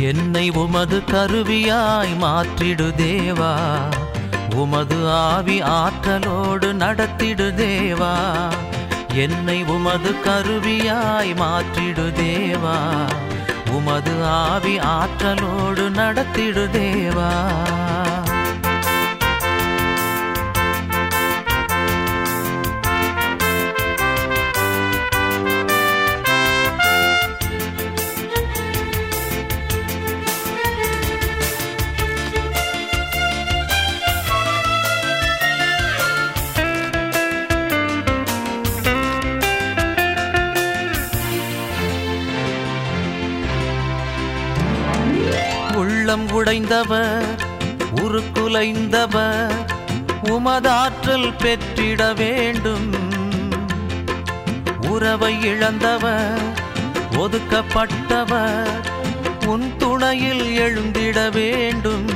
என்னை உமது கருவியாய் மாற்றிடு தேவா உமது ஆவி ஆற்றலோடு நடத்திடு தேவா என்னை உமது கருவியாய் மாற்றிடு தேவா உமது ஆவி ஆற்றலோடு நடத்திடு தேவா உள்ளம் உடைந்தவர் உருக்குலைந்தவர் உமதாற்றல் பெற்றிட வேண்டும் உறவை இழந்தவர் ஒதுக்கப்பட்டவர் உன் துணையில் எழுந்திட வேண்டும்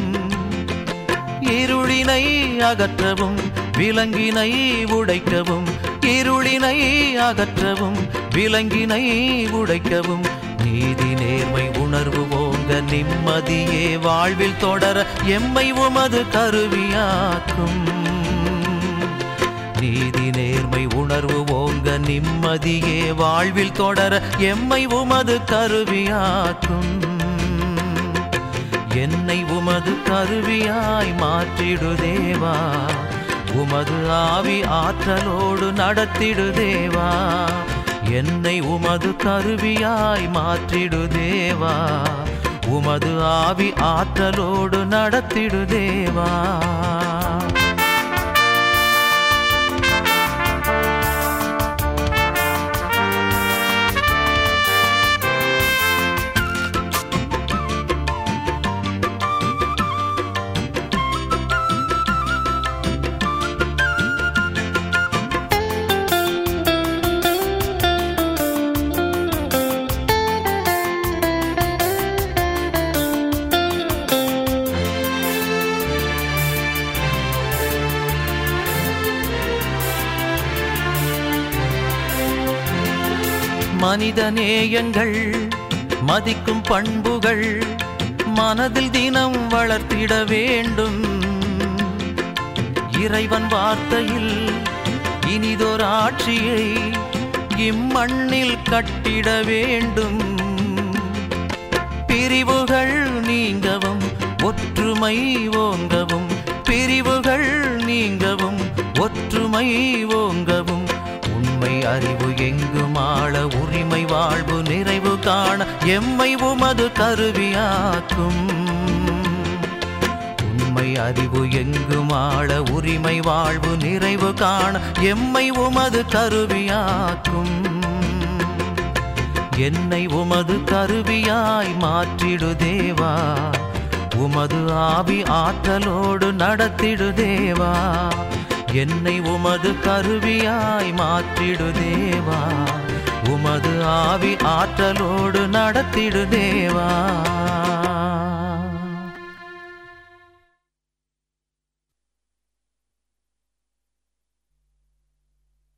இருளினை அகற்றவும் விலங்கினை உடைக்கவும் இருளினை அகற்றவும் விலங்கினை உடைக்கவும் நீதி நேர்மை உணர்வு ஓங்க நிம்மதியே வாழ்வில் தொடர எம்மை உமது கருவியாக்கும் நீதி நேர்மை உணர்வு ஓங்க நிம்மதியே வாழ்வில் தொடர எம்மை உமது கருவியாக்கும் என்னை உமது கருவியாய் மாற்றிடு தேவா உமது ஆவி ஆற்றலோடு நடத்திடு தேவா என்னை உமது கருவியாய் மாற்றிடு தேவா உமது ஆவி ஆற்றலோடு நடத்திடு தேவா மனித நேயங்கள் மதிக்கும் பண்புகள் மனதில் தினம் வளர்த்திட வேண்டும் இறைவன் வார்த்தையில் இனிதொரு ஆட்சியை இம்மண்ணில் கட்டிட வேண்டும் பிரிவுகள் நீங்கவும் ஒற்றுமை ஓங்கவும் பிரிவுகள் நீங்கவும் ஒற்றுமை ஓங்கவும் உண்மை அறிவு எங்கும் ஆள உரிமை வாழ்வு நிறைவு காண எம்மை உமது கருவியாக்கும் உண்மை அறிவு எங்கும் ஆள உரிமை வாழ்வு நிறைவு காண எம்மை உமது கருவியாக்கும் என்னை உமது கருவியாய் மாற்றிடு தேவா உமது ஆவி ஆற்றலோடு நடத்திடு தேவா என்னை உமது கருவியாய் மாற்றிடு தேவா உமது ஆவி ஆற்றலோடு நடத்திடு தேவா